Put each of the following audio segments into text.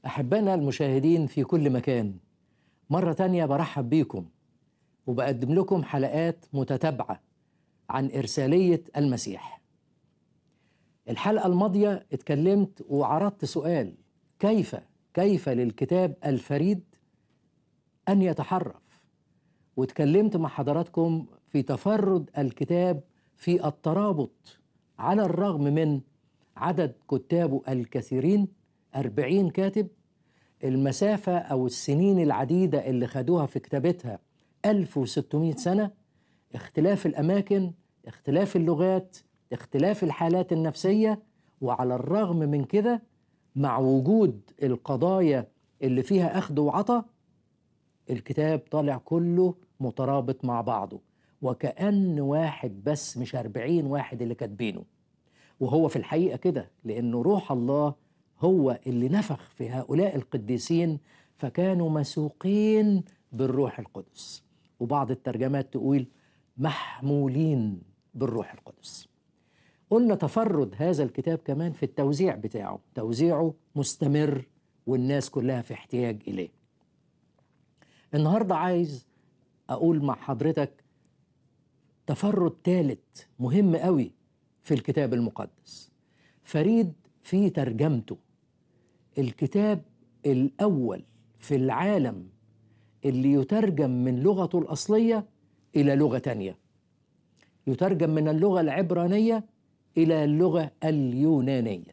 أحبائنا المشاهدين في كل مكان مرة تانية برحب بيكم وبقدم لكم حلقات متتابعة عن إرسالية المسيح الحلقة الماضية اتكلمت وعرضت سؤال كيف كيف للكتاب الفريد أن يتحرف واتكلمت مع حضراتكم في تفرد الكتاب في الترابط على الرغم من عدد كتابه الكثيرين أربعين كاتب المسافة أو السنين العديدة اللي خدوها في كتابتها 1600 سنة اختلاف الأماكن اختلاف اللغات اختلاف الحالات النفسية وعلى الرغم من كده مع وجود القضايا اللي فيها أخذ وعطى الكتاب طالع كله مترابط مع بعضه وكأن واحد بس مش أربعين واحد اللي كاتبينه وهو في الحقيقة كده لأنه روح الله هو اللي نفخ في هؤلاء القديسين فكانوا مسوقين بالروح القدس وبعض الترجمات تقول محمولين بالروح القدس قلنا تفرد هذا الكتاب كمان في التوزيع بتاعه توزيعه مستمر والناس كلها في احتياج إليه النهاردة عايز أقول مع حضرتك تفرد ثالث مهم قوي في الكتاب المقدس فريد في ترجمته الكتاب الأول في العالم اللي يترجم من لغته الأصلية إلى لغة تانية يترجم من اللغة العبرانية إلى اللغة اليونانية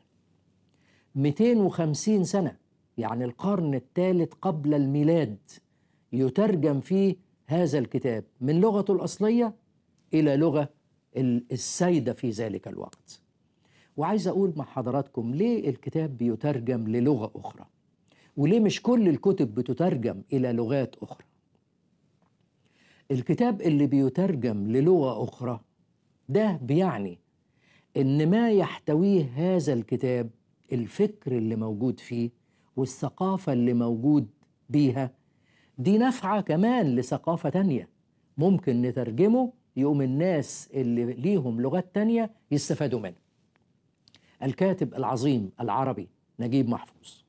250 سنة يعني القرن الثالث قبل الميلاد يترجم فيه هذا الكتاب من لغته الأصلية إلى لغة السيدة في ذلك الوقت وعايز أقول مع حضراتكم ليه الكتاب بيترجم للغة أخرى وليه مش كل الكتب بتترجم إلى لغات أخرى الكتاب اللي بيترجم للغة أخرى ده بيعني إن ما يحتويه هذا الكتاب الفكر اللي موجود فيه والثقافة اللي موجود بيها دي نافعة كمان لثقافة تانية ممكن نترجمه يقوم الناس اللي ليهم لغات تانية يستفادوا منه الكاتب العظيم العربي نجيب محفوظ